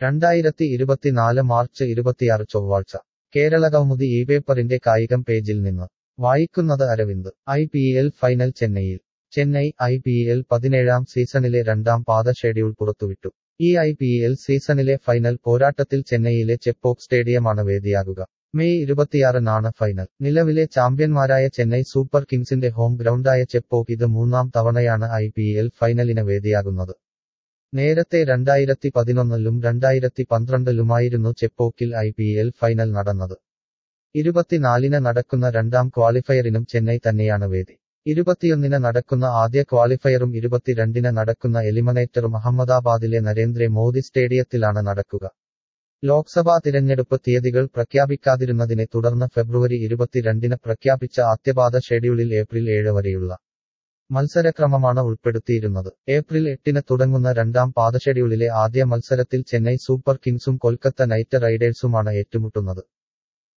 രണ്ടായിരത്തി ഇരുപത്തിനാല് മാർച്ച് ഇരുപത്തിയാറ് ചൊവ്വാഴ്ച കേരള കൗമുദി ഈ പേപ്പറിന്റെ കായികം പേജിൽ നിന്ന് വായിക്കുന്നത് Aravind I P L final ചെന്നൈയിൽ ചെന്നൈ ഐ പി എൽ പതിനേഴാം സീസണിലെ രണ്ടാം പാദ ഷെഡ്യൂൾ പുറത്തുവിട്ടു ഈ ഐ പി എൽ സീസണിലെ ഫൈനൽ പോരാട്ടത്തിൽ ചെന്നൈയിലെ ചെപ്പോക്ക് സ്റ്റേഡിയമാണ് വേദിയാകുക മെയ് ഇരുപത്തിയാറിനാണ് ഫൈനൽ നിലവിലെ ചാമ്പ്യന്മാരായ ചെന്നൈ സൂപ്പർ കിങ്സിന്റെ ഹോം ഗ്രൗണ്ടായ ചെപ്പോക്ക് ഇത് മൂന്നാം തവണയാണ് ഐ പി എൽ ഫൈനലിന് വേദിയാകുന്നത് നേരത്തെ രണ്ടായിരത്തി പതിനൊന്നിലും രണ്ടായിരത്തി പന്ത്രണ്ടിലുമായിരുന്നു ചെപ്പോക്കിൽ ഐ പി എൽ ഫൈനൽ നടന്നത് ഇരുപത്തിനാലിന് നടക്കുന്ന രണ്ടാം ക്വാളിഫയറിനും ചെന്നൈ തന്നെയാണ് വേദി ഇരുപത്തിയൊന്നിന് നടക്കുന്ന ആദ്യ ക്വാളിഫയറും ഇരുപത്തിരണ്ടിന് നടക്കുന്ന എലിമിനേറ്ററും അഹമ്മദാബാദിലെ നരേന്ദ്ര മോദി സ്റ്റേഡിയത്തിലാണ് നടക്കുക ലോക്സഭാ തിരഞ്ഞെടുപ്പ് തീയതികൾ പ്രഖ്യാപിക്കാതിരുന്നതിനെ തുടർന്ന് ഫെബ്രുവരി ഇരുപത്തിരണ്ടിന് പ്രഖ്യാപിച്ച ആദ്യപാദ ഷെഡ്യൂളിൽ ഏപ്രിൽ ഏഴ് വരെയുള്ള മത്സരക്രമമാണ് ഉൾപ്പെടുത്തിയിരുന്നത് ഏപ്രിൽ എട്ടിന് തുടങ്ങുന്ന രണ്ടാം പാദ ഷെഡ്യൂളിലെ ആദ്യ മത്സരത്തിൽ ചെന്നൈ സൂപ്പർ കിങ്സും കൊൽക്കത്ത നൈറ്റ് റൈഡേഴ്സുമാണ് ഏറ്റുമുട്ടുന്നത്